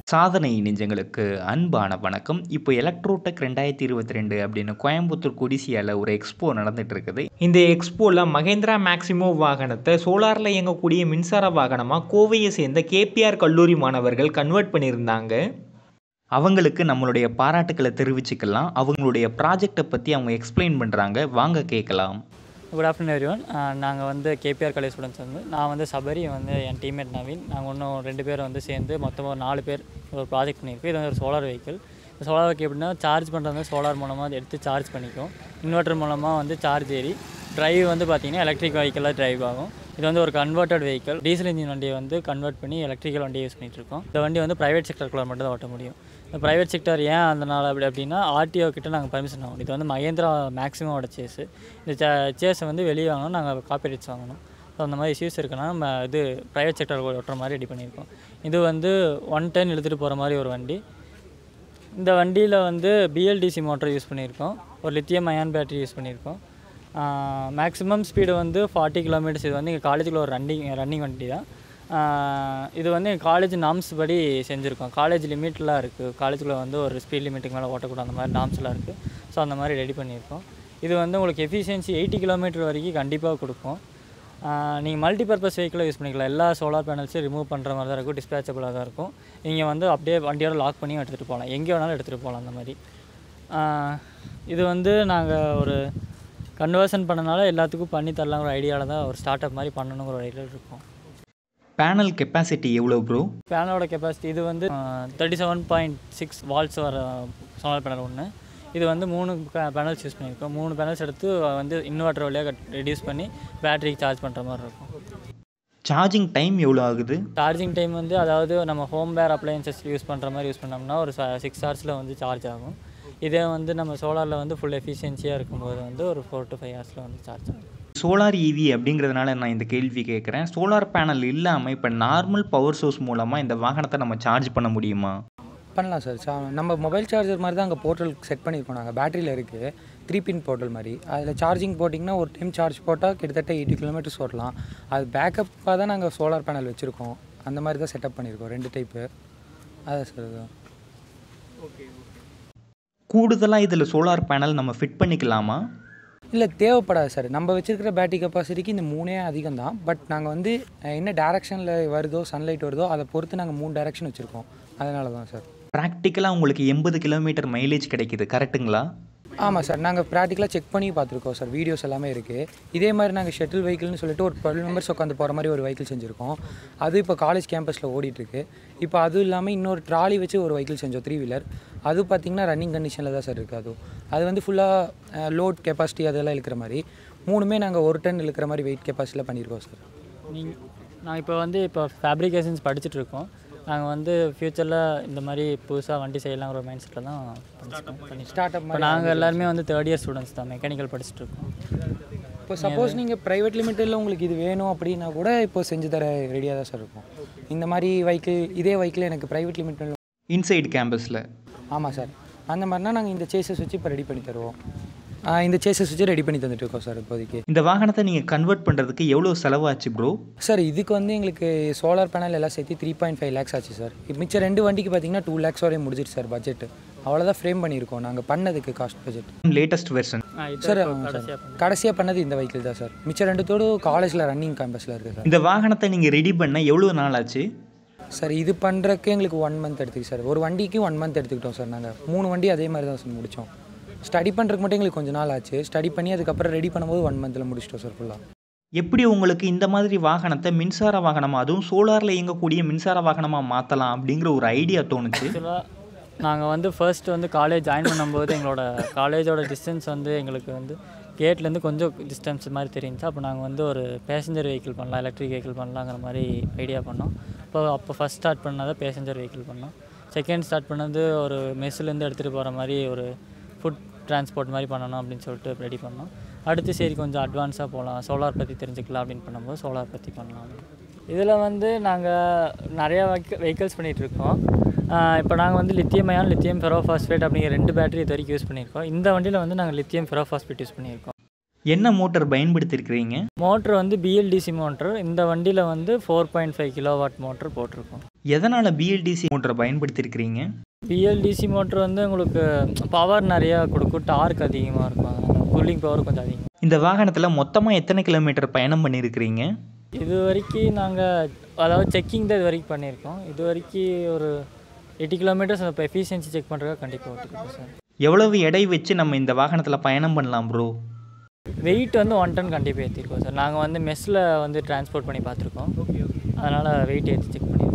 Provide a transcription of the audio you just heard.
சாதனை நெஞ்சங்களுக்கு அன்பான வணக்கம் இப்போ எலக்ட்ரோடெக் ரெண்டாயிரத்தி இருபத்தி ரெண்டு அப்படின்னு கோயம்புத்தூர் கொடிசியாவில் ஒரு எக்ஸ்போ நடந்துட்டு இருக்குது இந்த எக்ஸ்போவில் மகேந்திரா மேக்சிமோ வாகனத்தை சோலாரில் இயங்கக்கூடிய மின்சார வாகனமாக கோவையை சேர்ந்த கேபிஆர் கல்லூரி மாணவர்கள் கன்வெர்ட் பண்ணியிருந்தாங்க அவங்களுக்கு நம்மளுடைய பாராட்டுக்களை தெரிவிச்சுக்கலாம் அவங்களுடைய ப்ராஜெக்டை பற்றி அவங்க எக்ஸ்பிளைன் பண்ணுறாங்க வாங்க கேட்கலாம் குட் ஆஃப்டர்நூன் எவ்ரிவன் நாங்கள் வந்து கேபிஆர் காலேஜ் ஸ்டூடெண்ட்ஸ் வந்து நான் வந்து சபரி வந்து என் டீம்மேட் நவீன் நாங்கள் இன்னும் ரெண்டு பேர் வந்து சேர்ந்து மொத்தமாக ஒரு நாலு பேர் ஒரு ப்ராஜெக்ட் பண்ணியிருக்கோம் இது வந்து ஒரு சோலார் வெஹிக்கிள் இந்த சோலார் வெஹிக்கிள் எப்படின்னா சார்ஜ் பண்ணுறது சோலார் மூலமாக அதை எடுத்து சார்ஜ் பண்ணிக்கும் இன்வெர்ட்டர் மூலமாக வந்து சார்ஜ் ஏறி டிரைவ் வந்து பார்த்திங்கன்னா எலக்ட்ரிக் வெஹிக்கிளாக டிரைவ் ஆகும் இது வந்து ஒரு கன்வெர்ட்டட் வெஹிக்கிள் டீசல் இன்ஜின் வண்டியை வந்து கன்வெர்ட் பண்ணி எலக்ட்ரிக்கல் வண்டியை யூஸ் பண்ணிட்டு இருக்கோம் இந்த வண்டி வந்து ப்ரைவேட் செக்டருக்குள்ள மட்டும் தான் ஓட்ட முடியும் இந்த ப்ரைவேட் செக்டர் ஏன் அதனால் அப்படி அப்படின்னா ஆர்டிஓ கிட்ட நாங்கள் பர்மிஷன் வாங்கணும் இது வந்து மகேந்திரா மேக்ஸிமோட சேஸு இந்த சே சேஸை வந்து வெளியே வாங்கணும் நாங்கள் காப்பிரைட்ஸ் வாங்கணும் ஸோ அந்த மாதிரி இஷ்யூஸ் இருக்குன்னா நம்ம இது ப்ரைவேட் செக்டர் ஓட்டுற மாதிரி ரெடி பண்ணியிருக்கோம் இது வந்து ஒன் டென் இழுத்துட்டு போகிற மாதிரி ஒரு வண்டி இந்த வண்டியில் வந்து பிஎல்டிசி மோட்டர் யூஸ் பண்ணியிருக்கோம் ஒரு லித்தியம் அயான் பேட்டரி யூஸ் பண்ணியிருக்கோம் மேக்ஸிமம் ஸ்பீடு வந்து ஃபார்ட்டி கிலோமீட்டர்ஸ் இது வந்து எங்கள் காலேஜுக்குள்ள ஒரு ரன்னிங் ரன்னிங் வண்டி தான் ஆஹ் இது வந்து எங்கள் காலேஜ் நாம்ஸ் படி செஞ்சுருக்கோம் காலேஜ் லிமிட்லாம் இருக்குது காலேஜுக்குள்ள வந்து ஒரு ஸ்பீட் லிமிட்டுக்கு மேலே ஓட்டக்கூடாது அந்த மாதிரி நாம்ஸ்லாம் இருக்குது ஸோ அந்த மாதிரி ரெடி பண்ணியிருக்கோம் இது வந்து உங்களுக்கு எஃபிஷியன்சி எயிட்டி கிலோமீட்டர் வரைக்கும் கண்டிப்பாக கொடுக்கும் நீங்கள் மல்டி பர்பஸ் வெஹிக்கிளாக யூஸ் பண்ணிக்கலாம் எல்லா சோலார் பேனல்ஸையும் ரிமூவ் பண்ணுற மாதிரி தான் இருக்கும் டிஸ்பேச்சபிளாக தான் இருக்கும் நீங்கள் வந்து அப்படியே வண்டியோட லாக் பண்ணியும் எடுத்துகிட்டு போகலாம் எங்கே வேணாலும் எடுத்துகிட்டு போகலாம் அந்த மாதிரி ஆஹ் இது வந்து நாங்கள் ஒரு கன்வர்ஷன் பண்ணனால எல்லாத்துக்கும் பண்ணி தரலாங்கிற ஐடியாவில் தான் ஒரு ஸ்டார்ட் அப் மாதிரி பண்ணணுங்கிற ஒரு ஐடியாவில் இருக்கோம் பேனல் கெப்பாசிட்டி எவ்வளோ ப்ரோ பேனலோட கெப்பாசிட்டி இது வந்து thirty seven point six volts வர சோலார் பேனல் ஒன்று இது வந்து மூணு பேனல்ஸ் யூஸ் பண்ணியிருக்கோம் மூணு பேனல்ஸ் எடுத்து வந்து இன்வெர்ட்டர் வழியாக ரெடியூஸ் பண்ணி பேட்டரிக்கு சார்ஜ் பண்ணுற மாதிரி இருக்கும் சார்ஜிங் டைம் எவ்வளோ ஆகுது சார்ஜிங் டைம் வந்து அதாவது நம்ம ஹோம் வேர் அப்ளையன்சஸ் யூஸ் பண்ணுற மாதிரி யூஸ் பண்ணோம்னா ஒரு சிக்ஸ் ஹவர்ஸில் வந்து சார்ஜ் ஆகும் இதே வந்து நம்ம சோலாரில் வந்து ஃபுல் எஃபிஷியன்சியாக இருக்கும்போது வந்து ஒரு ஃபோர் டு ஃபைவ் ஹவர்ஸில் வந்து சார்ஜ் ஆகும் சோலார் ஈவி அப்படிங்கிறதுனால நான் இந்த கேள்வி கேட்குறேன் சோலார் பேனல் இல்லாமல் இப்போ நார்மல் பவர் சோர்ஸ் மூலமாக இந்த வாகனத்தை நம்ம சார்ஜ் பண்ண முடியுமா பண்ணலாம் சார் சா நம்ம மொபைல் சார்ஜர் மாதிரி தான் அங்கே போர்ட்டல் செட் பண்ணியிருக்கோம் நாங்கள் பேட்டரியில் இருக்குது த்ரீ பின் போர்ட்டல் மாதிரி அதில் சார்ஜிங் போட்டிங்கன்னா ஒரு டைம் சார்ஜ் போட்டால் கிட்டத்தட்ட எயிட்டி கிலோமீட்டர்ஸ் ஓடலாம் அது பேக்கப்பாக தான் நாங்கள் சோலார் பேனல் வச்சுருக்கோம் அந்த மாதிரி தான் செட்டப் பண்ணியிருக்கோம் ரெண்டு டைப்பு அதான் சார் அது கூடுதலாக இதில் சோலார் பேனல் நம்ம ஃபிட் பண்ணிக்கலாமா இல்லை தேவைப்படாது சார் நம்ம வச்சிருக்கிற பேட்டரி கெப்பாசிட்டிக்கு இந்த மூணே அதிகம் தான் பட் நாங்கள் வந்து அஹ், என்ன டேரெக்ஷனில் வருதோ சன்லைட் வருதோ அதை பொறுத்து நாங்கள் மூணு டேரெக்ஷன் வச்சுருக்கோம் அதனால தான் சார் ப்ராக்டிக்கலாக உங்களுக்கு எண்பது கிலோமீட்டர் மைலேஜ் கிடைக்குது கரெக்ட்டுங்களா ஆமாம் சார் நாங்கள் ப்ராக்டிக்கலாக செக் பண்ணி பார்த்துருக்கோம் சார் வீடியோஸ் எல்லாமே இருக்குது இதே மாதிரி நாங்கள் ஷட்டில் வெஹிக்கிள்னு சொல்லிட்டு ஒரு டுவெல் மெம்பர்ஸ் உட்காந்து போகிற மாதிரி ஒரு வெஹிக்கிள் செஞ்சுருக்கோம் அது இப்போ காலேஜ் கேம்பஸில் ஓடிட்டுருக்கு இப்போ அதுவும் இல்லாமல் இன்னொரு ட்ராலி வச்சு ஒரு வெஹிக்கிள் செஞ்சோம் த்ரீ வீலர் அது பார்த்திங்கன்னா ரன்னிங் கண்டிஷனில் தான் சார் இருக்குது அதுவும் அது வந்து ஃபுல்லாக லோட் கெப்பாசிட்டி அதெல்லாம் இழுக்கிற மாதிரி மூணுமே நாங்கள் ஒரு டன் இழுக்கிற மாதிரி வெயிட் கெப்பாசிட்டியில் பண்ணியிருக்கோம் சார் நீங்கள் நான் இப்போ வந்து இப்போ ஃபேப்ரிகேஷன்ஸ் படிச்சுட்டு இருக்கோம் நாங்கள் வந்து ஃப்யூச்சரில் இந்த மாதிரி புதுசாக வண்டி செய்யலாங்கிற மைண்ட் செட்டில் தான் படிச்சுட்டோம் பண்ணி ஸ்டார்ட் அப் இப்போ நாங்கள் எல்லாருமே வந்து தேர்ட் இயர் ஸ்டூடெண்ட்ஸ் தான் மெக்கானிக்கல் படிச்சுட்டு இருக்கோம் இப்போ சப்போஸ் நீங்கள் ப்ரைவேட் லிமிட்டடில் உங்களுக்கு இது வேணும் அப்படின்னா கூட இப்போ செஞ்சு தர ரெடியாக தான் சார் இருக்கும் இந்த மாதிரி வெஹிக்கிள் இதே வெஹிக்கிள் எனக்கு ப்ரைவேட் லிமிட்டடில் இன்சைடு கேம்பஸில் ஆமாம் சார் அந்த மாதிரினா நாங்கள் இந்த சேஸஸ் வச்சு இப்போ ரெடி பண்ணி தருவோம் ஆ, இந்த சேஸஸ் வச்சு ரெடி பண்ணி தந்துட்டு இருக்கோம் சார் இப்போதைக்கு இந்த வாகனத்தை நீங்கள் கன்வெர்ட் பண்ணுறதுக்கு எவ்வளோ செலவாச்சு ப்ரோ சார் இதுக்கு வந்து எங்களுக்கு சோலார் பேனல் எல்லாம் சேர்த்து த்ரீ பாயிண்ட் ஃபைவ் லேக்ஸ் ஆச்சு சார் இப்போ மிச்சம் ரெண்டு வண்டிக்கு பார்த்தீங்கன்னா டூ லேக்ஸ் வரையும் முடிஞ்சிட்டு சார் பட்ஜெட் அவ்வளோதான் ஃப்ரேம் பண்ணியிருக்கோம் நாங்கள் பண்ணதுக்கு cost budget latest version sir ஆமாம் சார் கடைசியாக பண்ணது இந்த வெஹிக்கிள் தான் சார் மிச்சம் ரெண்டுத்தோடு காலேஜில் ரன்னிங் கேம்பஸில் இருக்குது சார் இந்த வாகனத்தை நீங்கள் ரெடி பண்ண எவ்வளோ நாள் ஆச்சு சார் இது பண்ணுறக்கு எங்களுக்கு ஒன் மந்த் எடுத்துக்கு சார் ஒரு வண்டிக்கு ஒன் மந்த் எடுத்துக்கிட்டோம் சார் நாங்கள் மூணு வண்டி அதே மாதிரி தான் சார் முடித்தோம் ஸ்டடி பண்ணுறதுக்கு மட்டும் எங்களுக்கு கொஞ்ச நாள் ஆச்சு ஸ்டடி பண்ணி அதுக்கப்புறம் ரெடி பண்ணும்போது ஒன் மந்தில் முடிச்சிட்டோம் சார் ஃபுல்லாக எப்படி உங்களுக்கு இந்த மாதிரி வாகனத்தை மின்சார வாகனமாக அதுவும் சோலாரில் இயங்கக்கூடிய மின்சார வாகனமாக மாற்றலாம் அப்படிங்கிற ஒரு ஐடியா தோணுச்சு ஆக்சுவலாக நாங்கள் வந்து ஃபர்ஸ்ட் வந்து காலேஜ் ஜாயின் பண்ணும்போது எங்களோட காலேஜோட டிஸ்டன்ஸ் வந்து எங்களுக்கு வந்து கேட்லேருந்து கொஞ்சம் டிஸ்டன்ஸ் மாதிரி தெரிஞ்சுச்சு அப்போ நாங்கள் வந்து ஒரு பேசஞ்சர் வெஹிக்கிள் பண்ணலாம் எலக்ட்ரிக் வெஹிக்கிள் பண்ணலாங்கிற மாதிரி ஐடியா பண்ணோம் இப்போ அப்போ ஃபஸ்ட் ஸ்டார்ட் பண்ணதை பேசஞ்சர் வெஹிக்கிள் பண்ணோம் செகண்ட் ஸ்டார்ட் பண்ணது ஒரு மெஸ்ஸுலேருந்து எடுத்துகிட்டு போகிற மாதிரி ஒரு ஃபுட் டிரான்ஸ்போர்ட் மாதிரி பண்ணணும் அப்படின்னு சொல்லிட்டு ரெடி பண்ணோம் அடுத்து சரி கொஞ்சம் அட்வான்ஸாக போகலாம் சோலார் பற்றி தெரிஞ்சுக்கலாம் அப்படின்னு பண்ணும்போது சோலார் பற்றி பண்ணலாம் இதில் வந்து நாங்கள் நிறையா வெஹிக்கிள்ஸ் பண்ணிகிட்ருக்கோம் இப்போ நாங்கள் வந்து லித்தியம் அயான் லித்தியம் ஃபெரோஃபாஸ்பேட் அப்படிங்கிற ரெண்டு பேட்டரி இது வரைக்கும் யூஸ் பண்ணியிருக்கோம் இந்த வண்டியில் வந்து நாங்கள் லித்தியம் ஃபெரோஃபாஸ்பேட் யூஸ் பண்ணியிருக்கோம் என்ன மோட்டார் பயன்படுத்தியிருக்கிறீங்க மோட்ரு வந்து பிஎல்டிசி மோட்ரு இந்த வண்டியில் வந்து four point five kilowatt motor போட்டிருக்கோம் எதனால் பிஎல்டிசி மோட்டரை பயன்படுத்தியிருக்கிறீங்க பிஎல்டிசி மோட்ரு வந்து உங்களுக்கு பவர் நிறையா கொடுக்கும் டார்க் அதிகமாக இருக்கும் கூலிங் பவர் கொஞ்சம் அதிகம் இந்த வாகனத்தில் மொத்தமாக எத்தனை கிலோமீட்டர் பயணம் பண்ணியிருக்கிறீங்க இது வரைக்கும் நாங்கள் அதாவது செக்கிங் தான் இது வரைக்கும் பண்ணியிருக்கோம் இது வரைக்கும் ஒரு எயிட்டி கிலோமீட்டர்ஸ் இப்போ எஃபிஷியன்சி செக் பண்ணுறதுக்காக கண்டிப்பாக ஓட்டிருக்கோம் சார் எவ்வளவு எடை வச்சு நம்ம இந்த வாகனத்தில் பயணம் பண்ணலாம் ப்ரோ வெயிட் வந்து ஒன் டன் கண்டிப்பாக ஏற்றிருக்கோம் சார் நாங்கள் வந்து மெஸ்ஸில் வந்து டிரான்ஸ்போர்ட் பண்ணி பார்த்துருக்கோம் அதனால் வெயிட் ஏற்றி செக் பண்ணி